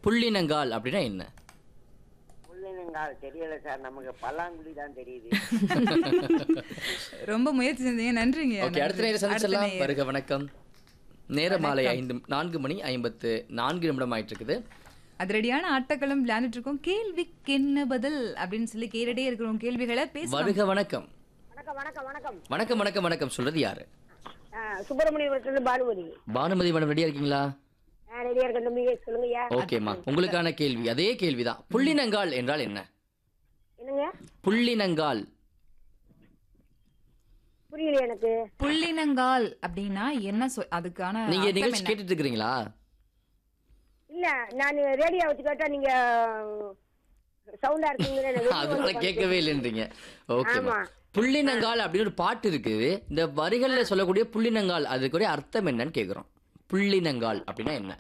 புள்ளினங்கால் அப்படின்னா என்ன புள்ளினங்கால் தெரியல சார் நமக்கு பல்லாங்குழி தான் தெரியுது ரொம்ப முயற்சி செஞ்சீங்க நன்றிங்க ஓகே அடுத்த நேரம் அடுத்த சந்திச்சிடலாம் நேயர். வருக வணக்கம் நேர மாலை ஐந்து நான்கு மணி ஐம்பத்து நான்கு நிமிடம் ஆயிட்டு இருக்குது அதிரடியான ஆட்டக்களம் விளையாண்டுட்டு இருக்கோம் கேள்விக்கு என்ன பதில் அப்படின்னு சொல்லி கேட்டுட்டே இருக்கிறோம் கேள்விகளை பேச வருக வணக்கம் வணக்கம் வணக்கம் வணக்கம் வணக்கம் வணக்கம் வணக்கம் சொல்றது யாரு சுப்பிரமணியபுரத்துல பானுமதி பானுமதி மேடம் ரெடியா இருக்கீங்களா ரெடியா இருக்க தம்பி சொல்லுங்கய்யா ஓகேம்மா உங்களுக்கான கேள்வி அதே கேள்விதான் புள்ளினங்கால் என்றால் என்ன என்னங்க புள்ளினங்கால் புரியல எனக்கு புள்ளினங்கால் அப்படின்னா என்ன சொல் அதுக்கான நீங்க அர்த்தம் நிகழ்ச்சி என்ன? கேட்டுட்டு இருக்கிறீங்களா இல்ல நான் ரேடியோ வச்சு கேட்டா நீங்க சவுண்டா இருக்குங்கிற நான் வெளிய அதனால வந்து கேட்கவே இல்லைன்றீங்க ஓகேம்மா ஆமா. புள்ளினங்கால் அப்படின்னு ஒரு பாட்டு இருக்குது இந்த வரிகள்ல சொல்லக்கூடிய புள்ளினங்கால் அதுக்குரிய அர்த்தம் என்னன்னு கேக்குறோம் புள்ளினங்கால் அப்படின்னா என்ன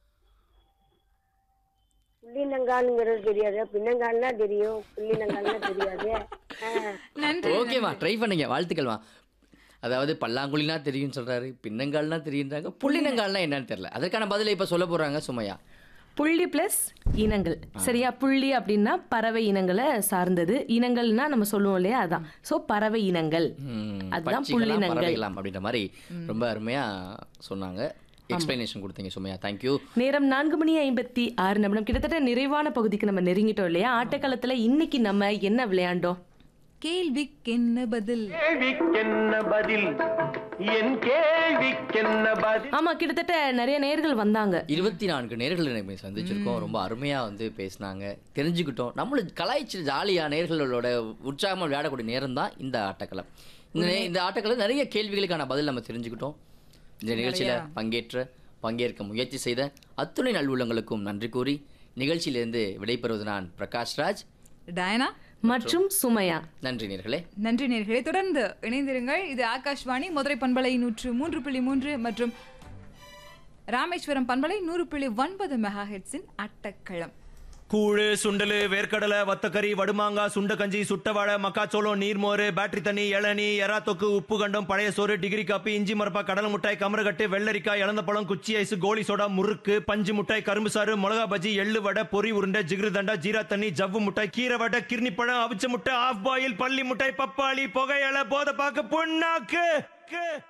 புள்ளினங்கால்ங்கிறது தெரியாது பின்னங்கால்னா தெரியும் புள்ளினங்கால்னா தெரியாது ஆ. நன்றி ஓகேம்மா ட்ரை பண்ணுங்க வாழ்த்துக்கள்மா அதாவது பல்லாங்குழினா தெரியும் சொல்றாரு பின்னங்கால்னா தெரியுன்றாங்க புள்ளினங்கால்னா என்னன்னு தெரியல அதற்கான பதிலை இப்ப சொல்ல போறாங்க சுமையா புள்ளி பிளஸ் இனங்கள் சரியா புள்ளி அப்படின்னா பறவை இனங்களை சார்ந்தது இனங்கள்னா நம்ம சொல்லுவோம் இல்லையா அதான் சோ பறவை இனங்கள் ம், அதுதான் பட்சிகளா, புள்ளினங்கள் பறவைகளாம் அப்படின்ற மாதிரி ரொம்ப அருமையா சொன்னாங்க எக்ஸ்பிளனேஷன் கொடுத்தீங்க சுமையா தேங்க்யூ நேரம் நான்கு மணி ஐம்பத்தி ஆறு நிமிடம் கிட்டத்தட்ட நிறைவான பகுதிக்கு நம்ம நெருங்கிட்டோம் இல்லையா ஆட்டக்காலத்துல இன்னைக்கு நம்ம என்ன விளையாண்டோம் கேள்விக்கு என்ன பதில் கேள்விக்கென்ன பதில் என் கேள்விக்கென்ன பதில் ஆமா கிட்டத்தட்ட நிறைய நேர்கள் வந்தாங்க இருபத்தி நான்கு நேர்களை நம்ம சந்திச்சிருக்கோம் ரொம்ப அருமையா வந்து பேசினாங்க தெரிஞ்சுக்கிட்டோம் நம்மளும் கலாய்ச்சி ஜாலியா நேர்களோட உற்சாகமா விளையாடக்கூடிய நேரம் தான் இந்த ஆட்டக்களம் இந்த நே- இந்த ஆட்டக்களம் நிறைய கேள்விகளுக்கான பதில் நம்ம தெரிஞ்சுக்கிட்டோம் இந்த நிகழ்ச்சியில பங்கேற்ற பங்கேற்க முயற்சி செய்த அத்துணை நல்வுள்ளங்களுக்கும் நன்றி கூறி நிகழ்ச்சியிலிருந்து விடைபெறுவது நான் பிரகாஷ் ராஜ் டயனா மற்றும் சுமையா நன்றி நேர்களே நன்றி நேர்களை தொடர்ந்து இணைந்திருங்கள் இது ஆகாஷ்வாணி மதுரை பண்பலை நூற்று மூன்று புள்ளி மூன்று மற்றும் ராமேஸ்வரம் பண்பலை நூறு புள்ளி ஒன்பது மெகா ஹெட்ஸின் அட்டக்களம் கூழு சுண்டலு வேர்க்கடலை வத்தக்கறி வடுமாங்கா சுண்ட கஞ்சி சுட்டவாழை மக்காச்சோளம் நீர்மோர் பேட்டரி தண்ணி இளநீ எறா தொக்கு உப்பு கண்டம் பழைய சோறு டிகிரி காப்பி இஞ்சி மரப்பா கடலை மிட்டாய் கமரகட்டு வெள்ளரிக்காய் இளந்த பழம் குச்சி ஐஸ் கோலி சோடா முறுக்கு பஞ்சு மிட்டாய் கரும்பு சாறு மிளகா பஜ்ஜி எள்ளு வடை பொரி உருண்டை ஜிகிரு தண்டா ஜீரா தண்ணி ஜவ்வு மிட்டாய் கீரை வடை கிர்னி பழம் அவிச்ச முட்டை ஆஃப் பாயில் பள்ளி மிட்டாய் பப்பாளி புகையலை போதை பாக்கு புண்ணாக்கு